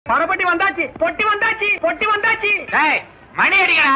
பரப்பட்டி வந்தாச்சு பொட்டி வந்தாச்சு பொட்டி வந்தாச்சு மணி அடிக்கடா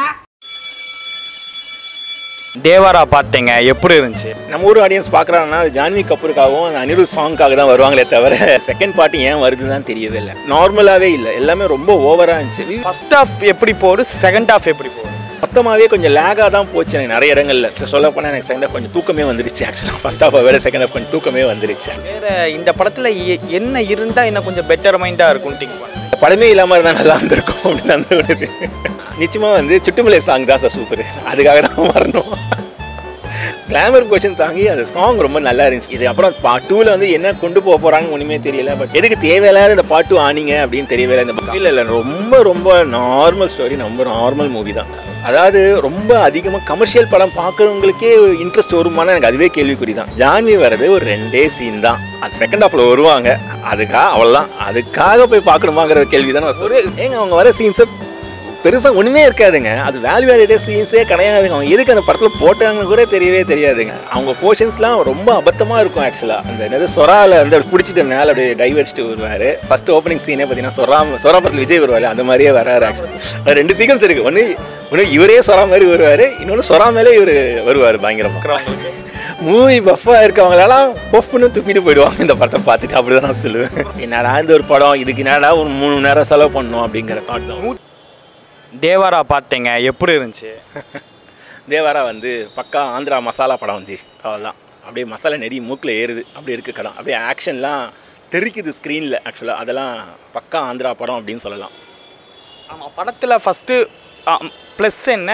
தேவாரா பார்த்தீங்க எப்படி இருந்துச்சு நம்ம ஊர் ஆடியன்ஸ் பார்க்குறாங்கன்னா அது ஜான்வி கபூருக்காகவும் அந்த அனிருத் சாங்க்காக தான் வருவாங்களே தவிர செகண்ட் பார்ட்டி ஏன் வருதுன்னு தெரியவே இல்லை நார்மலாகவே இல்லை எல்லாமே ரொம்ப ஓவராக இருந்துச்சு ஃபர்ஸ்ட் ஹாஃப் எப்படி போகுது செகண்ட் ஹாஃப் எப்படி போகுது மொத்தமாகவே கொஞ்சம் லேகாக தான் போச்சு எனக்கு நிறைய இடங்கள்ல சொல்ல போனால் எனக்கு செகண்ட் ஹாஃப் கொஞ்சம் தூக்கமே வந்துருச்சு ஆக்சுவலாக ஃபர்ஸ்ட் ஹாஃபை விட செகண்ட் ஹாஃப் கொஞ்சம் தூக்கமே வந்துருச்சு வேற இந்த படத்தில் என்ன இருந்தால் இன்னும் கொஞ்சம் பெட்டர் மைண்டாக இருக்கும்னு திங்க் பண்ணேன் படமே இல்லாமல் இருந்தால் நல்லா இருந்திருக்கும் அப்படின்னு அந்த ஒரு நிச்சயமாக வந்து சுட்டுமலை சாங் தான் சார் சூப்பர் அதுக்காக தான் வரணும் கிளாமர் கொஷின் தாங்கி அந்த சாங் ரொம்ப நல்லா இருந்துச்சு இது அப்புறம் பார்ட் டூவில் வந்து என்ன கொண்டு போக போகிறாங்க ஒன்றுமே தெரியல பட் எதுக்கு தேவையில்லாத இந்த பார்ட் டூ ஆனீங்க அப்படின்னு தெரியவே இல்லை இந்த இல்லை இல்லை ரொம்ப ரொம்ப நார்மல் ஸ்டோரி ரொம்ப நார்மல் மூவி தான் அதாவது ரொம்ப அதிகமாக கமர்ஷியல் படம் பார்க்குறவங்களுக்கே இன்ட்ரெஸ்ட் வருமானா எனக்கு அதுவே கேள்விக்குறி தான் ஜான்வி வர்றது ஒரு ரெண்டே சீன் தான் அது செகண்ட் ஹாஃபில் வருவாங்க அதுக்காக அவ்வளோதான் அதுக்காக போய் பார்க்கணுமாங்கிற கேள்வி தான் ஒரு ஏங்க அவங்க வர சீன்ஸை பெருசாக ஒன்றுமே இருக்காதுங்க அது வேல்யூ ஆடட் சீன்ஸே கிடையாதுங்க அவங்க எதுக்கு அந்த படத்தில் போட்டாங்கன்னு கூட தெரியவே தெரியாதுங்க அவங்க போர்ஷன்ஸ்லாம் ரொம்ப அபத்தமாக இருக்கும் ஆக்சுவலாக அந்த என்னது சொராவில் வந்து அப்படி பிடிச்சிட்டு மேலே அப்படியே டைவர்ஸ்ட்டு வருவார் ஃபர்ஸ்ட் ஓப்பனிங் சீனே பார்த்தீங்கன்னா சொரா சொரா படத்தில் விஜய் வருவார் அந்த மாதிரியே வராரு ஆக்சுவலாக ரெண்டு சீக்வன்ஸ் இருக்குது ஒன்று ஒன்று இவரே சொரா மாதிரி வருவார் இன்னொன்று சொரா மேலே இவர் வருவார் பயங்கரமாக மூவி பஃபாக இருக்கவங்களெல்லாம் பஃப்னு துப்பிட்டு போயிடுவாங்க இந்த படத்தை பார்த்துட்டு அப்படி தான் நான் சொல்லுவேன் என்னடா இந்த ஒரு படம் இதுக்கு என்னடா ஒரு மூணு மணி நேரம் செலவு பண்ணணும் அப்படிங்கிற தாட் தான் தேவாரா பார்த்தீங்க எப்படி இருந்துச்சு தேவாரா வந்து பக்கா ஆந்திரா மசாலா படம் வந்து அவ்வளோதான் அப்படியே மசாலா நெடி மூக்கில் ஏறுது அப்படி இருக்கு கடம் அப்படியே ஆக்ஷன்லாம் தெரிக்குது ஸ்க்ரீனில் ஆக்சுவலாக அதெல்லாம் பக்கா ஆந்திரா படம் அப்படின்னு சொல்லலாம் ஆமாம் படத்தில் ஃபஸ்ட்டு ப்ளஸ் என்ன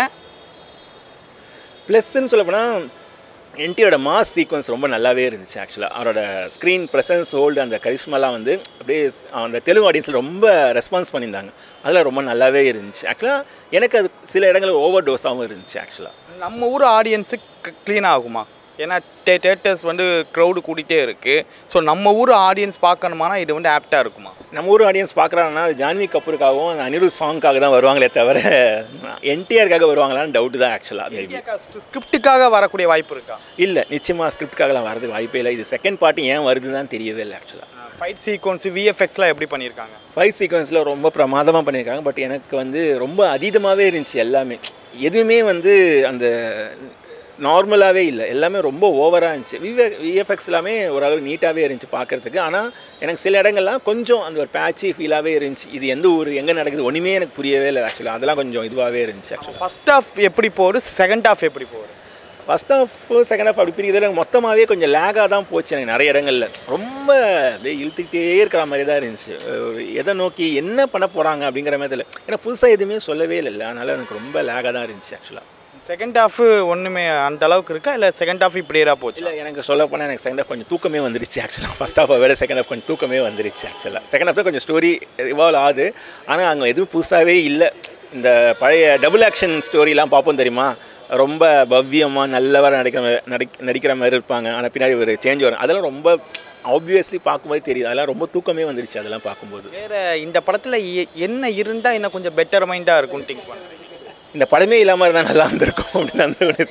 ப்ளஸ்ன்னு சொல்ல போனால் என்டியோட மாஸ் சீக்வன்ஸ் ரொம்ப நல்லாவே இருந்துச்சு ஆக்சுவலாக அவரோட ஸ்க்ரீன் ப்ரெசன்ஸ் ஹோல்டு அந்த கரிஷ்மாலாம் வந்து அப்படியே அந்த தெலுங்கு ஆடியன்ஸில் ரொம்ப ரெஸ்பான்ஸ் பண்ணியிருந்தாங்க அதில் ரொம்ப நல்லாவே இருந்துச்சு ஆக்சுவலாக எனக்கு அது சில இடங்களில் ஓவர் டோஸாகவும் இருந்துச்சு ஆக்சுவலாக நம்ம ஊர் ஆடியன்ஸுக்கு க்ளீன் ஆகுமா ஏன்னா டே தேட்டர்ஸ் வந்து க்ரௌடு கூட்டிகிட்டே இருக்குது ஸோ நம்ம ஊர் ஆடியன்ஸ் பார்க்கணுமானா இது வந்து ஆப்டாக இருக்குமா நம்ம ஊர் ஆடியன்ஸ் பார்க்குறாங்கன்னா அது ஜான்வி கபூருக்காகவும் அந்த அனிருத் சாங்க்காக தான் வருவாங்களே தவிர என்டிஆருக்காக வருவாங்களான்னு டவுட்டு தான் ஆக்சுவலாக மேபி ஸ்கிரிப்டுக்காக வரக்கூடிய வாய்ப்பு இருக்கா இல்லை நிச்சயமாக ஸ்கிரிப்டுக்காகலாம் வரதுக்கு வாய்ப்பே இல்லை இது செகண்ட் பார்ட்டி ஏன் வருதுன்னு தெரியவே இல்லை ஆக்சுவலாக ஃபைட் சீக்வன்ஸ் விஎஃப்எக்ஸ்லாம் எப்படி பண்ணியிருக்காங்க ஃபைவ் சீக்வன்ஸில் ரொம்ப பிரமாதமாக பண்ணியிருக்காங்க பட் எனக்கு வந்து ரொம்ப அதீதமாகவே இருந்துச்சு எல்லாமே எதுவுமே வந்து அந்த நார்மலாகவே இல்லை எல்லாமே ரொம்ப ஓவராக இருந்துச்சு விவே விஎஃப்எக்ஸ் எல்லாமே ஓரளவு நீட்டாகவே இருந்துச்சு பார்க்குறதுக்கு ஆனால் எனக்கு சில இடங்கள்லாம் கொஞ்சம் அந்த ஒரு பேட்சி ஃபீலாகவே இருந்துச்சு இது எந்த ஊர் எங்கே நடக்குது ஒன்றுமே எனக்கு புரியவே இல்லை ஆக்சுவலாக அதெல்லாம் கொஞ்சம் இதுவாகவே இருந்துச்சு ஆக்சுவலாக ஃபர்ஸ்ட் ஹாஃப் எப்படி போகுது செகண்ட் ஹாஃப் எப்படி போகுது ஃபஸ்ட் ஹாஃப் செகண்ட் ஹாஃப் அப்படி பிரிக்கிறதுல எனக்கு மொத்தமாகவே கொஞ்சம் லேகாக தான் போச்சு எனக்கு நிறைய இடங்கள்ல ரொம்ப அப்படியே இழுத்துக்கிட்டே இருக்கிற மாதிரி தான் இருந்துச்சு ஒரு எதை நோக்கி என்ன பண்ண போகிறாங்க அப்படிங்கிற மாதிரி தெரியல ஏன்னா புதுசாக எதுவுமே சொல்லவே இல்லை அதனால் எனக்கு ரொம்ப லேகாக தான் இருந்துச்சு ஆக்சுவலாக செகண்ட் ஹாஃப் ஒன்றுமே அந்த அளவுக்கு இருக்கா இல்லை செகண்ட் ஹாஃப் இப்படியே போச்சு இல்லை எனக்கு சொல்ல போனால் எனக்கு செகண்ட் ஹாஃப் கொஞ்சம் தூக்கமே வந்துருச்சு ஆக்சுவலாக ஃபஸ்ட் ஹாஃபை விட செகண்ட் ஹாஃப் கொஞ்சம் தூக்கமே வந்துருச்சு ஆக்சுவலாக செகண்ட் ஹாஃப் தான் கொஞ்சம் ஸ்டோரி இவால்வ் ஆகுது ஆனால் அங்கே எதுவும் புதுசாகவே இல்லை இந்த பழைய டபுள் ஆக்ஷன் ஸ்டோரிலாம் பார்ப்போம் தெரியுமா ரொம்ப பவ்யமாக நல்லவராக நடிக்கிற மாதிரி நடிக் நடிக்கிற மாதிரி இருப்பாங்க ஆனால் பின்னாடி ஒரு சேஞ்ச் வரும் அதெல்லாம் ரொம்ப ஆப்வியஸ்லி பார்க்கும்போது தெரியுது அதெல்லாம் ரொம்ப தூக்கமே வந்துருச்சு அதெல்லாம் பார்க்கும்போது வேற இந்த படத்தில் என்ன இருந்தால் இன்னும் கொஞ்சம் பெட்டர் மைண்டாக இருக்கும்னு திங்க் பண்ணுறேன் இந்த படமே இல்லாமல் இருந்தால் நல்லா இருந்திருக்கும் அப்படின்னு அந்த ஒரு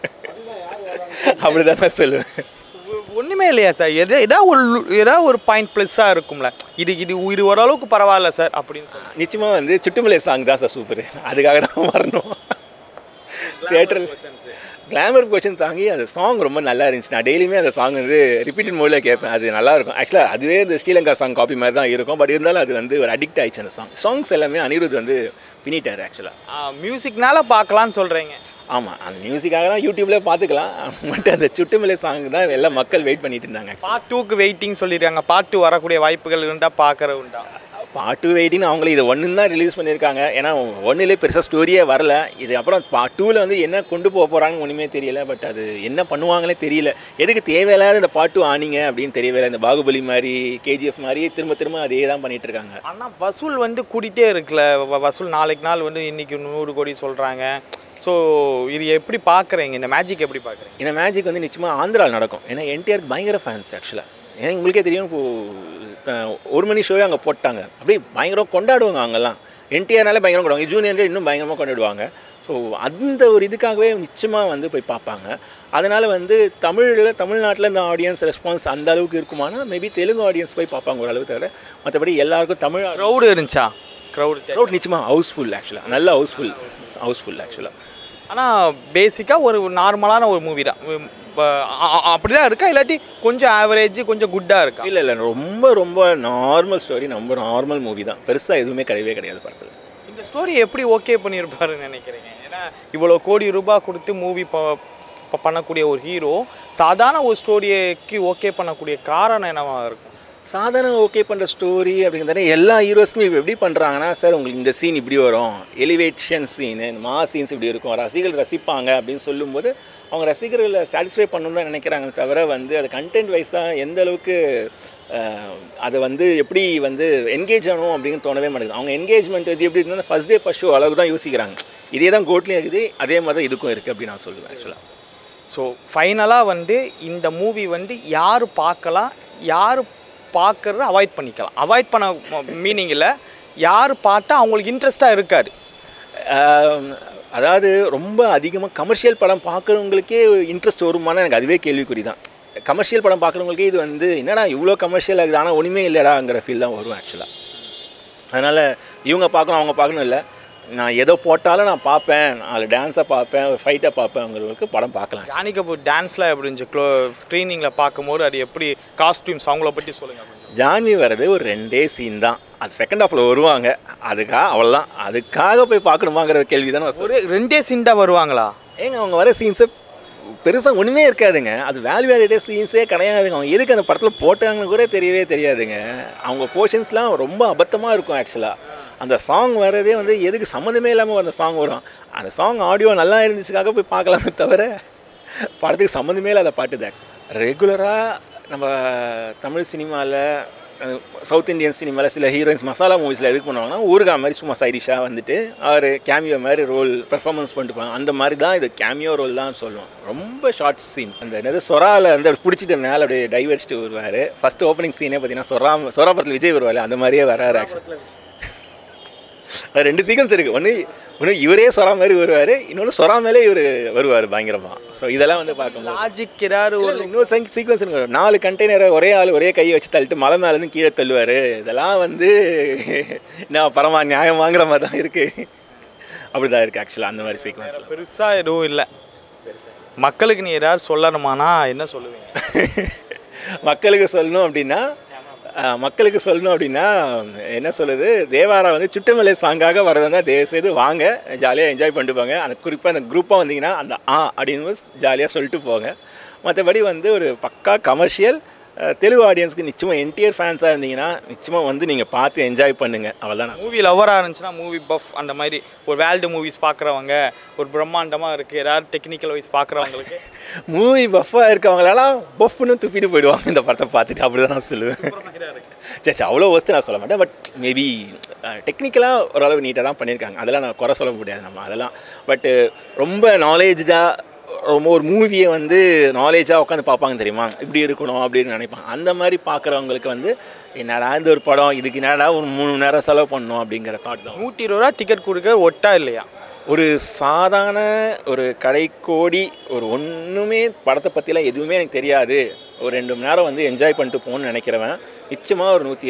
அப்படி தான் நான் சொல்லுவேன் ஒன்றுமே இல்லையா சார் எதா ஏதாவது ஒரு ஏதாவது ஒரு பாயிண்ட் ப்ளஸ்ஸாக இருக்கும்ல இது இது இது ஓரளவுக்கு பரவாயில்ல சார் அப்படின்னு சொல்லி நிச்சயமாக வந்து சுட்டுமலை சாங் தான் சார் சூப்பர் அதுக்காக தான் வரணும் தேட்டரில் கிளாமர் கொஷின் தாங்கி அந்த சாங் ரொம்ப நல்லா இருந்துச்சு நான் டெய்லியுமே அந்த சாங் வந்து ரிப்பீட்டட் மோடில் கேட்பேன் அது நல்லா இருக்கும் ஆக்சுவலாக அதுவே இந்த ஸ்ரீலங்கா சாங் காப்பி மாதிரி தான் இருக்கும் பட் இருந்தாலும் அது வந்து ஒரு அடிக்ட் ஆயிடுச்சு அந்த சாங் சாங்ஸ் எல்லாமே அனிருத் வந்து பின்னிட்டார் ஆக்சுவலாக மியூசிக்னால பார்க்கலான்னு சொல்கிறீங்க ஆமாம் அந்த மியூசிக்காக தான் யூடியூப்லேயே பார்த்துக்கலாம் பட் அந்த சுட்டுமலை சாங் தான் எல்லாம் மக்கள் வெயிட் பண்ணிட்டு இருந்தாங்க actually. பார்ட் டூக்கு வெயிட்டிங் சொல்லியிருக்காங்க பார்ட் டூ வரக்கூடிய வாய்ப்புகள் இருந்தால் பார்க்குற உண்டா பாட்டு வெயிட்டின்னு அவங்களே இது ஒன்று தான் ரிலீஸ் பண்ணியிருக்காங்க ஏன்னா ஒன்றுலே பெருசாக ஸ்டோரியே வரல இது அப்புறம் பார்ட் டூவில் வந்து என்ன கொண்டு போக போகிறாங்கன்னு ஒன்றுமே தெரியல பட் அது என்ன பண்ணுவாங்களே தெரியல எதுக்கு தேவையில்லாத இந்த பாட்டு ஆனிங்க அப்படின்னு தெரியவே இல்லை இந்த பாகுபலி மாதிரி கேஜிஎஃப் மாதிரி திரும்ப திரும்ப அதே தான் பண்ணிட்டு இருக்காங்க ஆனால் வசூல் வந்து கூட்டிகிட்டே இருக்குல்ல வ- வசூல் நாளைக்கு நாள் வந்து இன்னைக்கு நூறு கோடி சொல்கிறாங்க ஸோ இது எப்படி பார்க்குறீங்க இந்த மேஜிக் எப்படி பார்க்குறீங்க இந்த மேஜிக் வந்து நிச்சயமாக ஆந்திராவில் நடக்கும் ஏன்னா என்டிஆர் பயங்கர ஃபேன்ஸ் ஆக்சுவலாக ஏன்னா உங்களுக்கே தெரியும் இப்போ அஹ், ஒரு மணி ஷோவே அங்கே போட்டாங்க அப்படியே பயங்கரம் கொண்டாடுவாங்க அங்கெல்லாம் என்டிஆர்னாலே பயங்கரம் கொண்டாடுவாங்க ஜூனியர் இன்னும் பயங்கரமாக கொண்டாடுவாங்க ஸோ ஸோ அந்த ஒரு இதுக்காகவே நிச்சயமாக வந்து போய் பார்ப்பாங்க அதனால் வந்து தமிழில் தமிழ்நாட்டில் இந்த ஆடியன்ஸ் ரெஸ்பான்ஸ் அந்த அளவுக்கு இருக்குமானா மேபி தெலுங்கு ஆடியன்ஸ் போய் பார்ப்பாங்க ஒரு அளவு தவிர மற்றபடி எல்லாருக்கும் தமிழ் க்ரௌடு இருந்துச்சா க்ரௌடு க்ரௌட் நிச்சயமாக ஹவுஸ்ஃபுல் ஆக்சுவலாக நல்ல ஹவுஸ்ஃபுல் ஹவுஸ்ஃபுல் ஆக்சுவலாக ஆனால் பேசிக்காக ஒரு நார்மலான ஒரு மூவி தான் அப்படி தான் இருக்கா இல்லாட்டி கொஞ்சம் ஆவரேஜ் கொஞ்சம் குட்டாக இருக்கா இல்லை இல்லை ரொம்ப ரொம்ப நார்மல் ஸ்டோரி ரொம்ப நார்மல் மூவி தான் பெருசாக எதுவுமே கிடையவே கிடையாது படத்தில் இந்த ஸ்டோரி எப்படி ஓகே பண்ணியிருப்பாருன்னு நினைக்கிறீங்க ஏன்னா இவ்வளோ கோடி ரூபாய் கொடுத்து மூவி ப பண்ணக்கூடிய ஒரு ஹீரோ சாதாரண ஒரு ஸ்டோரிக்கு ஓகே பண்ணக்கூடிய காரணம் என்னவா இருக்கும் சாதாரண ஓகே பண்ணுற ஸ்டோரி அப்படிங்கிறத எல்லா ஹீரோஸ்க்கும் இப்போ எப்படி பண்ணுறாங்கன்னா சார் உங்களுக்கு இந்த சீன் இப்படி வரும் எலிவேஷன் சீனு மா சீன்ஸ் இப்படி இருக்கும் ரசிகர்கள் ரசிப்பாங்க அப்படின்னு சொல்லும்போது அவங்க ரசிகர்களை சாட்டிஸ்ஃபை பண்ணணும் தான் நினைக்கிறாங்க தவிர வந்து அது கண்டென்ட் வைஸாக எந்த அளவுக்கு அஹ், அதை வந்து எப்படி வந்து என்கேஜ் ஆகணும் அப்படின்னு தோணவே மாட்டேங்குது அவங்க என்கேஜ்மெண்ட் இது எப்படி இருந்தால் ஃபஸ்ட் டே ஃபஸ்ட் ஷோ அளவுக்கு தான் யோசிக்கிறாங்க இதே தான் கோட்லேயும் இருக்குது அதே மாதிரி தான் இதுக்கும் இருக்குது அப்படின்னு நான் சொல்லுவேன் ஆக்சுவலாக ஸோ ஃபைனலாக வந்து இந்த மூவி வந்து யார் பார்க்கலாம் யார் பார்க்கறத அவாய்ட் பண்ணிக்கலாம் அவாய்ட் பண்ண மீனிங் இல்லை யார் பார்த்தா அவங்களுக்கு இன்ட்ரெஸ்ட்டாக இருக்காது ஆம், அதாவது ரொம்ப அதிகமாக கமர்ஷியல் படம் பார்க்குறவங்களுக்கே இன்ட்ரெஸ்ட் வருமானா எனக்கு அதுவே கேள்விக்குறி தான் கமர்ஷியல் படம் பார்க்குறவங்களுக்கே இது வந்து என்னடா இவ்வளோ கமர்ஷியல் ஆகுது ஆனால் ஒன்றுமே இல்லைடாங்கிற ஃபீல் தான் வரும் ஆக்சுவலாக அதனால் இவங்க பார்க்கணும் அவங்க பார்க்கணும் இல்லை நான் எதோ போட்டாலும் நான் பார்ப்பேன் நாலு டான்ஸை பார்ப்பேன் ஃபைட்டை பார்ப்பேங்கிறவங்களுக்கு படம் பார்க்கலாம் ஜானி கபூர் டான்ஸ்லாம் எப்படி இருந்துச்சு க்ளோ ஸ்க்ரீனிங்கில் பார்க்கும்போது அது எப்படி காஸ்டியூம்ஸ் அவங்கள பற்றி சொல்லுங்கள் கொஞ்சம் ஜான்வி வர்றது ஒரு ரெண்டே சீன் தான் அது செகண்ட் ஹாஃபில் வருவாங்க அதுக்காக அவ்வளோதான் அதுக்காக போய் பார்க்கணுமாங்கிற கேள்வி தான் நான் ஒரு ரெண்டே சீன்டா வருவாங்களா ஏங்க அவங்க வர சீன்ஸை பெருசாக ஒன்றுமே இருக்காதுங்க அது வேல்யூ ஆடட் சீன்ஸே கிடையாதுங்க அவங்க எதுக்கு அந்த படத்தில் போட்டாங்கன்னு கூட தெரியவே தெரியாதுங்க அவங்க போர்ஷன்ஸ்லாம் ரொம்ப அபத்தமாக இருக்கும் ஆக்சுவலாக அந்த சாங் வர்றதே வந்து எதுக்கு சம்மந்தமே இல்லாமல் அந்த சாங் வரும் அந்த சாங் ஆடியோ நல்லா இருந்துச்சுக்காக போய் பார்க்கலாமே தவிர படத்துக்கு சம்மந்தமே இல்லாத பாட்டு தான் ரெகுலராக நம்ம தமிழ் சினிமாவில் சவுத் இந்தியன் சினிமாவில் சில ஹீரோயின்ஸ் மசாலா மூவிஸில் எதுக்கு பண்ணுவாங்கன்னா ஊருகா மாதிரி சும்மா சைடிஷாக வந்துட்டு அவர் கேமியோ மாதிரி ரோல் பெர்ஃபார்மன்ஸ் பண்ணிட்டு போவாங்க அந்த மாதிரி தான் இது கேமியோ ரோல் தான் சொல்லுவோம் ரொம்ப ஷார்ட் சீன்ஸ் அந்த என்னது சொராவில் வந்து அப்படி பிடிச்சிட்டு மேலே அப்படியே டைவர்ஸ்ட்டு வருவார் ஃபஸ்ட் ஓப்பனிங் சீனே பார்த்தீங்கன்னா சொரா சொரா படத்தில் விஜய் வருவார் அந்த மாதிரியே வராரு ஆக்சுவலி அது ரெண்டு சீக்வன்ஸ் இருக்குது ஒன்று ஒன்று இவரே சொரா மாதிரி வருவார் இன்னொன்று சொரா மேலே இவர் வருவார் பயங்கரமாக ஸோ இதெல்லாம் வந்து பார்க்கும்போது லாஜிக் ஏதாவது ஒரு ஒரு இன்னொரு சங் சீக்வன்ஸ் இருக்கு நாலு கண்டெய்னரை ஒரே ஆள் ஒரே கையை வச்சு தள்ளிட்டு மலை மேலேருந்து கீழே தள்ளுவார் இதெல்லாம் வந்து நான் பரமா நியாயம் வாங்குற மாதிரி தான் இருக்குது அப்படி தான் இருக்குது ஆக்சுவலாக அந்த மாதிரி சீக்வன்ஸ் பெருசாக எதுவும் இல்லை மக்களுக்கு நீ ஏதாவது சொல்லணுமானா என்ன சொல்லுவீங்க மக்களுக்கு சொல்லணும் அப்படின்னா அஹ், மக்களுக்கு சொல்லணும் அப்படின்னா என்ன சொல்லுது தேவாரா வந்து சுட்டுமலை சாங்காக வரதுனா தயவு செய்து வாங்க ஜாலியாக என்ஜாய் பண்ணிட்டு போங்க அந்த குறிப்பாக அந்த குரூப்பாக வந்தீங்கன்னா அந்த ஆ அப்படின்னு ஜாலியாக சொல்லிட்டு போங்க மற்றபடி வந்து ஒரு பக்கா கமர்ஷியல் தெலுங்கு ஆடியன்ஸ்க்கு நிச்சயமாக என்டிஆர் ஃபேன்ஸாக இருந்தீங்கன்னா நிச்சயமாக வந்து நீங்கள் பார்த்து என்ஜாய் பண்ணுங்கள் அவ்வளோதான் நான் மூவி லவராக இருந்துச்சுன்னா மூவி பஃப் அந்த மாதிரி ஒரு வேல்டு மூவிஸ் பார்க்குறவங்க ஒரு பிரம்மாண்டமாக இருக்குது ஏதாவது டெக்னிக்கல் வைஸ் பார்க்குறவங்களுக்கு மூவி பஃப்பாக இருக்கவங்களெல்லாம் பஃப்னு துப்பிட்டு போயிடுவாங்க இந்த படத்தை பார்த்துட்டு அப்படி தான் நான் சொல்லுவேன் சரி சரி அவ்வளோ ஒஸ்ட்டு நான் சொல்ல மாட்டேன் பட் மேபி டெக்னிக்கலாக ஓரளவு நீட்டாக தான் பண்ணியிருக்காங்க அதெல்லாம் நான் குறை சொல்ல முடியாது நம்ம அதெல்லாம் பட்டு ரொம்ப நாலேஜாக ரொம்ப ஒரு மூவியை வந்து நாலேஜாக உட்காந்து பார்ப்பாங்க தெரியுமா இப்படி இருக்கணும் அப்படின்னு நினைப்பாங்க அந்த மாதிரி பார்க்குறவங்களுக்கு வந்து என்னடா இந்த ஒரு படம் இதுக்கு என்னடா ஒரு மூணு மணி நேரம் செலவு பண்ணணும் அப்படிங்கிற தாட் தான் நூற்றி இருபது ரூபா டிக்கெட் கொடுக்க ஒட்டா இல்லையா ஒரு சாதாரண ஒரு கடைக்கோடி ஒரு ஒன்றுமே படத்தை பற்றிலாம் எதுவுமே எனக்கு தெரியாது ஒரு ரெண்டு மணி நேரம் வந்து என்ஜாய் பண்ணிட்டு போகணும்னு நினைக்கிறவன் நிச்சயமாக ஒரு நூற்றி